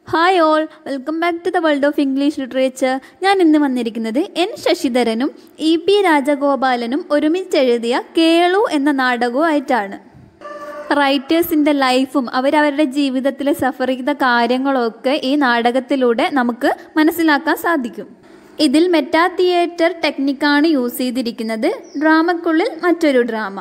hi all welcome back to the world of English literature ഞാൻ ഇന്ന് വന്നിരിക്കുന്നത് N ശശിധരനും ഇ പി രാജഗോപാലനും ഒരുമിച്ചെഴുതിയ കേളു എന്ന നാടകവുമായിട്ടാണ് റൈറ്റേഴ്സിൻ്റെ ലൈഫും അവരവരുടെ ജീവിതത്തിൽ സഫർ ചെയ്ത കാര്യങ്ങളൊക്കെ ഈ നാടകത്തിലൂടെ നമുക്ക് മനസ്സിലാക്കാൻ സാധിക്കും ഇതിൽ മെറ്റാ തിയേറ്റർ ടെക്നിക്കാണ് യൂസ് ചെയ്തിരിക്കുന്നത് ഡ്രാമക്കുള്ളിൽ മറ്റൊരു ഡ്രാമ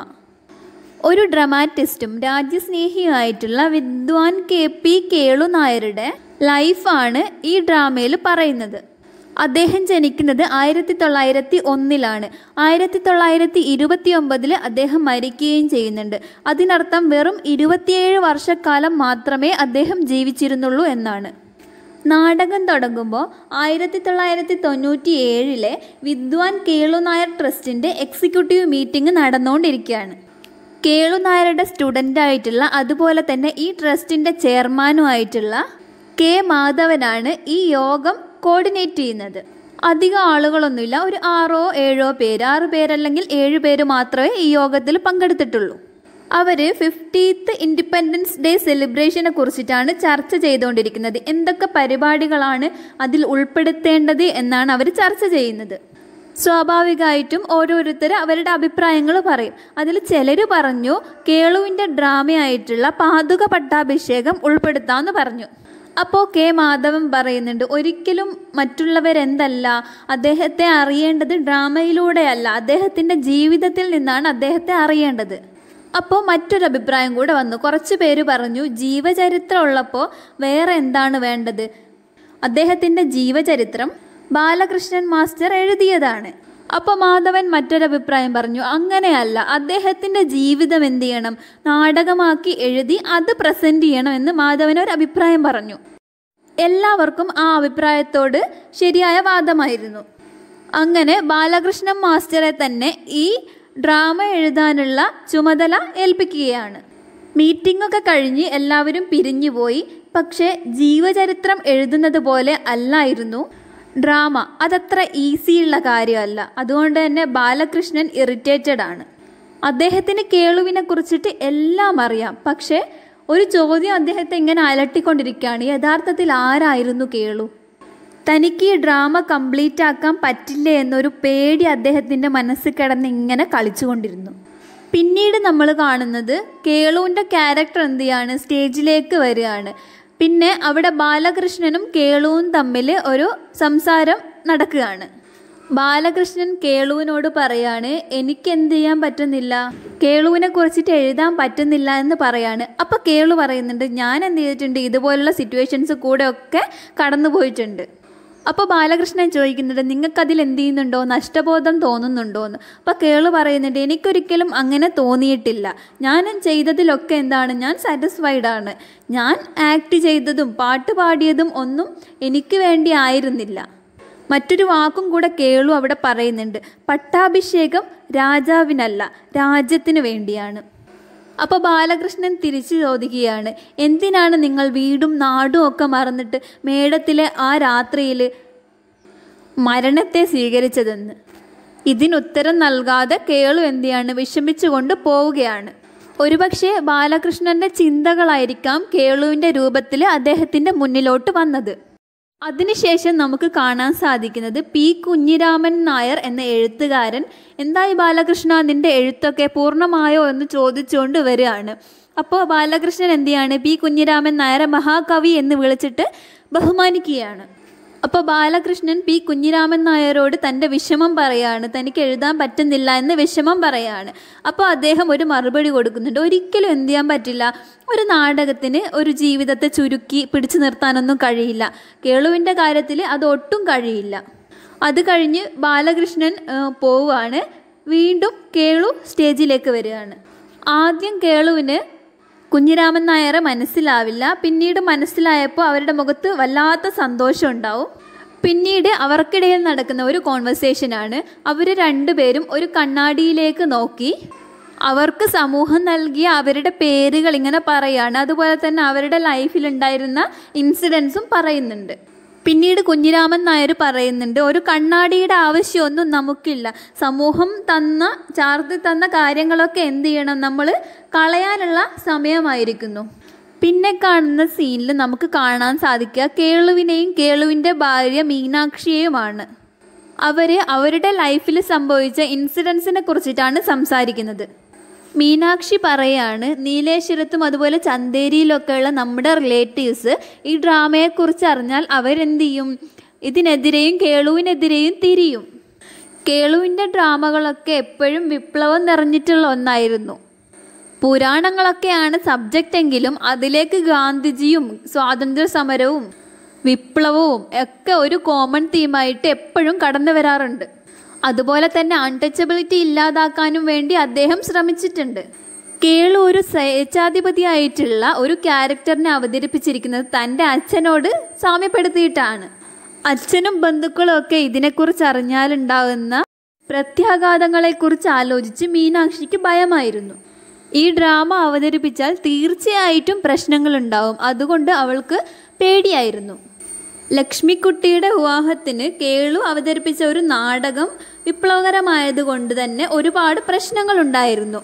ഒരു ഡ്രമാറ്റിസ്റ്റും രാജ്യസ്നേഹിയുമായിട്ടുള്ള വിദ്വാൻ കെ പി കേളു നായരുടെ ലൈഫാണ് ഈ ഡ്രാമയിൽ പറയുന്നത് അദ്ദേഹം ജനിക്കുന്നത് ആയിരത്തി തൊള്ളായിരത്തി ഒന്നിലാണ് ആയിരത്തി തൊള്ളായിരത്തി ഇരുപത്തി ഒമ്പതിൽ അദ്ദേഹം മരിക്കുകയും ചെയ്യുന്നുണ്ട് അതിനർത്ഥം വെറും ഇരുപത്തിയേഴ് വർഷക്കാലം മാത്രമേ അദ്ദേഹം ജീവിച്ചിരുന്നുള്ളൂ എന്നാണ് നാടകം തുടങ്ങുമ്പോൾ ആയിരത്തി തൊള്ളായിരത്തി തൊണ്ണൂറ്റി ഏഴിലെ വിദ്വാൻ കേളു നായർ ട്രസ്റ്റിൻ്റെ എക്സിക്യൂട്ടീവ് മീറ്റിംഗ് നടന്നുകൊണ്ടിരിക്കുകയാണ് കേളു നായരുടെ സ്റ്റുഡൻ്റായിട്ടുള്ള അതുപോലെ തന്നെ ഈ ട്രസ്റ്റിൻ്റെ ചെയർമാനുമായിട്ടുള്ള കെ മാധവനാണ് ഈ യോഗം കോർഡിനേറ്റ് ചെയ്യുന്നത് അധികം ആളുകളൊന്നുമില്ല ഒരു ആറോ ഏഴോ പേര് ആറ് പേരല്ലെങ്കിൽ ഏഴ് പേര് മാത്രമേ ഈ യോഗത്തിൽ പങ്കെടുത്തിട്ടുള്ളൂ അവർ ഫിഫ്റ്റീത്ത് ഇൻഡിപെൻഡൻസ് ഡേ സെലിബ്രേഷനെ കുറിച്ചിട്ടാണ് ചർച്ച ചെയ്തുകൊണ്ടിരിക്കുന്നത് എന്തൊക്കെ പരിപാടികളാണ് അതിൽ ഉൾപ്പെടുത്തേണ്ടത് എന്നാണ് അവർ ചർച്ച ചെയ്യുന്നത് സ്വാഭാവികമായിട്ടും ഓരോരുത്തർ അവരുടെ അഭിപ്രായങ്ങൾ പറയും അതിൽ ചിലർ പറഞ്ഞു കേളുവിൻ്റെ ഡ്രാമയായിട്ടുള്ള പാതുക പട്ടാഭിഷേകം ഉൾപ്പെടുത്താമെന്ന് പറഞ്ഞു അപ്പോൾ കെ മാധവൻ പറയുന്നുണ്ട് ഒരിക്കലും മറ്റുള്ളവരെന്തല്ല അദ്ദേഹത്തെ അറിയേണ്ടത് ഡ്രാമയിലൂടെയല്ല അദ്ദേഹത്തിൻ്റെ ജീവിതത്തിൽ നിന്നാണ് അദ്ദേഹത്തെ അറിയേണ്ടത് അപ്പോൾ മറ്റൊരു അഭിപ്രായം കൂടെ വന്നു കുറച്ച് പേര് പറഞ്ഞു ജീവചരിത്രം ഉള്ളപ്പോൾ വേറെ എന്താണ് വേണ്ടത് അദ്ദേഹത്തിൻ്റെ ജീവചരിത്രം ബാലകൃഷ്ണൻ മാസ്റ്റർ എഴുതിയതാണ് അപ്പോൾ മാധവൻ മറ്റൊരഭിപ്രായം പറഞ്ഞു അങ്ങനെയല്ല അദ്ദേഹത്തിൻ്റെ ജീവിതം എന്ത് ചെയ്യണം നാടകമാക്കി എഴുതി അത് പ്രസൻറ്റ് ചെയ്യണം എന്ന് മാധവൻ ഒരു അഭിപ്രായം പറഞ്ഞു എല്ലാവർക്കും ആ അഭിപ്രായത്തോട് ശരിയായ വാദമായിരുന്നു അങ്ങനെ ബാലകൃഷ്ണൻ മാസ്റ്ററെ തന്നെ ഈ ഡ്രാമ എഴുതാനുള്ള ചുമതല ഏൽപ്പിക്കുകയാണ് മീറ്റിംഗ് ഒക്കെ കഴിഞ്ഞ് എല്ലാവരും പിരിഞ്ഞുപോയി പക്ഷേ ജീവചരിത്രം എഴുതുന്നത് പോലെ അല്ലായിരുന്നു ഡ്രാമ അതത്ര ഈസിയുള്ള കാര്യമല്ല അതുകൊണ്ട് തന്നെ ബാലകൃഷ്ണൻ ഇറിറ്റേറ്റഡ് ആണ് അദ്ദേഹത്തിന് കേളുവിനെ കുറിച്ചിട്ട് എല്ലാം അറിയാം പക്ഷേ ഒരു ചോദ്യം അദ്ദേഹത്തെ ഇങ്ങനെ അലട്ടിക്കൊണ്ടിരിക്കുകയാണ് യഥാർത്ഥത്തിൽ ആരായിരുന്നു കേളു തനിക്ക് ഈ ഡ്രാമ കംപ്ലീറ്റ് ആക്കാൻ പറ്റില്ലേ എന്നൊരു പേടി അദ്ദേഹത്തിൻ്റെ മനസ്സിൽ കിടന്ന് ഇങ്ങനെ കളിച്ചുകൊണ്ടിരുന്നു പിന്നീട് നമ്മൾ കാണുന്നത് കേളുവിൻ്റെ ക്യാരക്ടർ എന്ത് ചെയ്യാണ് സ്റ്റേജിലേക്ക് വരികയാണ് പിന്നെ അവിടെ ബാലകൃഷ്ണനും കേളുവും തമ്മിൽ ഒരു സംസാരം നടക്കുകയാണ് ബാലകൃഷ്ണൻ കേളുവിനോട് പറയാണ് എനിക്ക് എന്ത് ചെയ്യാൻ പറ്റുന്നില്ല കേളുവിനെ കുറിച്ചിട്ട് എഴുതാൻ പറ്റുന്നില്ല എന്ന് പറയാണ് അപ്പോൾ കേളു പറയുന്നുണ്ട് ഞാൻ എന്ത് ചെയ്തിട്ടുണ്ട് ഇതുപോലുള്ള സിറ്റുവേഷൻസ് കൂടെ ഒക്കെ കടന്നു പോയിട്ടുണ്ട് അപ്പോൾ ബാലകൃഷ്ണൻ ചോദിക്കുന്നുണ്ട് നിങ്ങൾക്കതിൽ എന്ത് ചെയ്യുന്നുണ്ടോ നഷ്ടബോധം തോന്നുന്നുണ്ടോ എന്ന് അപ്പോൾ കേളു പറയുന്നുണ്ട് എനിക്കൊരിക്കലും അങ്ങനെ തോന്നിയിട്ടില്ല ഞാൻ ചെയ്തതിലൊക്കെ എന്താണ് ഞാൻ സാറ്റിസ്ഫൈഡ് ആണ് ഞാൻ ആക്ട് ചെയ്തതും പാട്ട് പാടിയതും ഒന്നും എനിക്ക് വേണ്ടി ആയിരുന്നില്ല മറ്റൊരു വാക്കും കൂടെ കേളു അവിടെ പറയുന്നുണ്ട് പട്ടാഭിഷേകം രാജാവിനല്ല രാജ്യത്തിന് വേണ്ടിയാണ് അപ്പോൾ ബാലകൃഷ്ണൻ തിരിച്ചു ചോദിക്കുകയാണ് എന്തിനാണ് നിങ്ങൾ വീടും നാടും ഒക്കെ മറന്നിട്ട് മേടത്തിലെ ആ രാത്രിയിൽ മരണത്തെ സ്വീകരിച്ചതെന്ന് ഇതിനുത്തരം നൽകാതെ കേളു എന്തിയാണ് വിഷമിച്ചുകൊണ്ട് പോവുകയാണ് ഒരുപക്ഷെ ബാലകൃഷ്ണന്റെ ചിന്തകളായിരിക്കാം കേളുവിൻ്റെ രൂപത്തിൽ അദ്ദേഹത്തിൻ്റെ മുന്നിലോട്ട് വന്നത് അതിനുശേഷം നമുക്ക് കാണാൻ സാധിക്കുന്നത് പി കുഞ്ഞിരാമൻ നായർ എന്ന എഴുത്തുകാരൻ എന്തായി ബാലകൃഷ്ണ നിന്റെ എഴുത്തൊക്കെ പൂർണ്ണമായോ എന്ന് ചോദിച്ചുകൊണ്ട് വരികയാണ് അപ്പോൾ ബാലകൃഷ്ണൻ എന്ത് ചെയ്യാണ് പി കുഞ്ഞിരാമൻ നായരെ മഹാകവി എന്ന് വിളിച്ചിട്ട് ബഹുമാനിക്കുകയാണ് അപ്പോൾ ബാലകൃഷ്ണൻ പി കുഞ്ഞിരാമൻ നായരോട് തൻ്റെ വിഷമം പറയാണ് തനിക്ക് എഴുതാൻ പറ്റുന്നില്ല എന്ന് വിഷമം പറയാണ് അപ്പോൾ അദ്ദേഹം ഒരു മറുപടി കൊടുക്കുന്നുണ്ട് ഒരിക്കലും എന്ത് ചെയ്യാൻ പറ്റില്ല ഒരു നാടകത്തിന് ഒരു ജീവിതത്തെ ചുരുക്കി പിടിച്ചു നിർത്താനൊന്നും കഴിയില്ല കേളുവിൻ്റെ കാര്യത്തിൽ അത് ഒട്ടും കഴിയില്ല അത് കഴിഞ്ഞ് ബാലകൃഷ്ണൻ പോവുകയാണ് വീണ്ടും കേളു സ്റ്റേജിലേക്ക് വരികയാണ് ആദ്യം കേളുവിന് കുഞ്ഞിരാമൻ നായരെ മനസ്സിലാവില്ല പിന്നീട് മനസ്സിലായപ്പോൾ അവരുടെ മുഖത്ത് വല്ലാത്ത സന്തോഷം ഉണ്ടാവും പിന്നീട് അവർക്കിടയിൽ നടക്കുന്ന ഒരു കോൺവെർസേഷനാണ് അവർ രണ്ടുപേരും ഒരു കണ്ണാടിയിലേക്ക് നോക്കി അവർക്ക് സമൂഹം നൽകിയ അവരുടെ പേരുകൾ ഇങ്ങനെ പറയാണ് അതുപോലെ തന്നെ അവരുടെ ലൈഫിലുണ്ടായിരുന്ന ഇൻസിഡൻസും പറയുന്നുണ്ട് പിന്നീട് കുഞ്ഞിരാമൻ നായർ പറയുന്നുണ്ട് ഒരു കണ്ണാടിയുടെ ആവശ്യമൊന്നും നമുക്കില്ല സമൂഹം തന്ന ചാർത്തി തന്ന കാര്യങ്ങളൊക്കെ എന്ത് ചെയ്യണം നമ്മൾ കളയാനുള്ള സമയമായിരിക്കുന്നു പിന്നെ കാണുന്ന സീനിൽ നമുക്ക് കാണാൻ സാധിക്കുക കേളുവിനെയും കേളുവിൻ്റെ ഭാര്യ മീനാക്ഷിയെയുമാണ് അവർ അവരുടെ ലൈഫിൽ സംഭവിച്ച ഇൻസിഡൻസിനെ കുറിച്ചിട്ടാണ് സംസാരിക്കുന്നത് മീനാക്ഷി പറയാണ് നീലേശ്വരത്തും അതുപോലെ ചന്തേരിയിലൊക്കെയുള്ള നമ്മുടെ റിലേറ്റീവ്സ് ഈ ഡ്രാമയെക്കുറിച്ച് അറിഞ്ഞാൽ അവരെന്ത് ചെയ്യും ഇതിനെതിരെയും കേളുവിനെതിരെയും തിരിയും കേളുവിൻ്റെ ഡ്രാമകളൊക്കെ എപ്പോഴും വിപ്ലവം നിറഞ്ഞിട്ടുള്ള ഒന്നായിരുന്നു പുരാണങ്ങളൊക്കെയാണ് സബ്ജക്റ്റ് എങ്കിലും അതിലേക്ക് ഗാന്ധിജിയും സ്വാതന്ത്ര്യ സമരവും വിപ്ലവവും ഒക്കെ ഒരു കോമൺ തീമായിട്ട് എപ്പോഴും കടന്നു വരാറുണ്ട് അതുപോലെ തന്നെ അൺടച്ചബിലിറ്റി ഇല്ലാതാക്കാനും വേണ്ടി അദ്ദേഹം ശ്രമിച്ചിട്ടുണ്ട് കേളു ഒരു സ്വേച്ഛാധിപതിയായിട്ടുള്ള ഒരു ക്യാരക്ടറിനെ അവതരിപ്പിച്ചിരിക്കുന്നത് തൻ്റെ അച്ഛനോട് സാമ്യപ്പെടുത്തിയിട്ടാണ് അച്ഛനും ബന്ധുക്കളും ഒക്കെ ഇതിനെക്കുറിച്ച് അറിഞ്ഞാലുണ്ടാകുന്ന പ്രത്യാഘാതങ്ങളെക്കുറിച്ച് ആലോചിച്ച് മീനാക്ഷിക്ക് ഭയമായിരുന്നു ഈ ഡ്രാമ അവതരിപ്പിച്ചാൽ തീർച്ചയായിട്ടും പ്രശ്നങ്ങളുണ്ടാവും അതുകൊണ്ട് അവൾക്ക് പേടിയായിരുന്നു ലക്ഷ്മിക്കുട്ടിയുടെ വിവാഹത്തിന് കേളു അവതരിപ്പിച്ച ഒരു നാടകം വിപ്ലവകരമായതുകൊണ്ട് തന്നെ ഒരുപാട് പ്രശ്നങ്ങളുണ്ടായിരുന്നു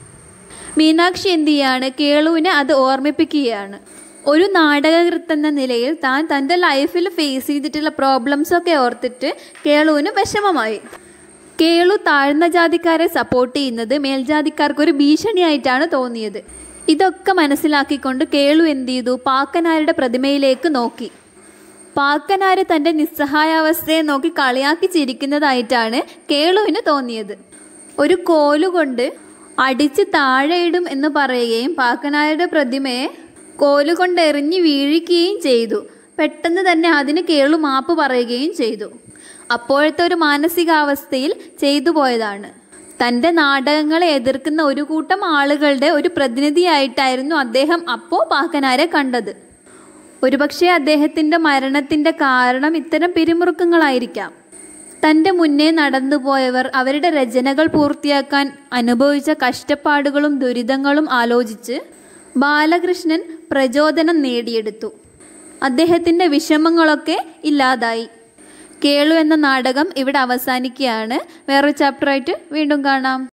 മീനാക്ഷി എന്ത് ചെയ്യാണ് കേളുവിനെ അത് ഓർമ്മിപ്പിക്കുകയാണ് ഒരു നാടകകൃത്ത് എന്ന നിലയിൽ താൻ തൻ്റെ ലൈഫിൽ ഫേസ് ചെയ്തിട്ടുള്ള പ്രോബ്ലംസ് ഒക്കെ ഓർത്തിട്ട് കേളുവിന് വിഷമമായി കേളു താഴ്ന്ന ജാതിക്കാരെ സപ്പോർട്ട് ചെയ്യുന്നത് മേൽജാതിക്കാർക്ക് ഒരു ഭീഷണിയായിട്ടാണ് തോന്നിയത് ഇതൊക്കെ മനസ്സിലാക്കിക്കൊണ്ട് കേളു എന്ത് ചെയ്തു പാക്കനാരുടെ പ്രതിമയിലേക്ക് നോക്കി പാക്കനാര് തൻ്റെ നിസ്സഹായാവസ്ഥയെ നോക്കി കളിയാക്കി ചിരിക്കുന്നതായിട്ടാണ് കേളുവിന് തോന്നിയത് ഒരു കോലുകൊണ്ട് അടിച്ച് താഴെയിടും എന്ന് പറയുകയും പാക്കനാരുടെ പ്രതിമയെ കോലുകൊണ്ട് എറിഞ്ഞ് വീഴിക്കുകയും ചെയ്തു പെട്ടെന്ന് തന്നെ അതിന് കേളു മാപ്പ് പറയുകയും ചെയ്തു അപ്പോഴത്തെ ഒരു മാനസികാവസ്ഥയിൽ ചെയ്തു പോയതാണ് തൻ്റെ നാടകങ്ങളെ എതിർക്കുന്ന ഒരു കൂട്ടം ആളുകളുടെ ഒരു പ്രതിനിധിയായിട്ടായിരുന്നു അദ്ദേഹം അപ്പോൾ പാക്കനാരെ കണ്ടത് ഒരുപക്ഷെ അദ്ദേഹത്തിൻ്റെ മരണത്തിൻ്റെ കാരണം ഇത്തരം പിരിമുറുക്കങ്ങളായിരിക്കാം തൻ്റെ മുന്നേ നടന്നുപോയവർ അവരുടെ രചനകൾ പൂർത്തിയാക്കാൻ അനുഭവിച്ച കഷ്ടപ്പാടുകളും ദുരിതങ്ങളും ആലോചിച്ച് ബാലകൃഷ്ണൻ പ്രചോദനം നേടിയെടുത്തു അദ്ദേഹത്തിൻ്റെ വിഷമങ്ങളൊക്കെ ഇല്ലാതായി കേളു എന്ന നാടകം ഇവിടെ അവസാനിക്കുകയാണ് വേറൊരു ചാപ്റ്ററായിട്ട് വീണ്ടും കാണാം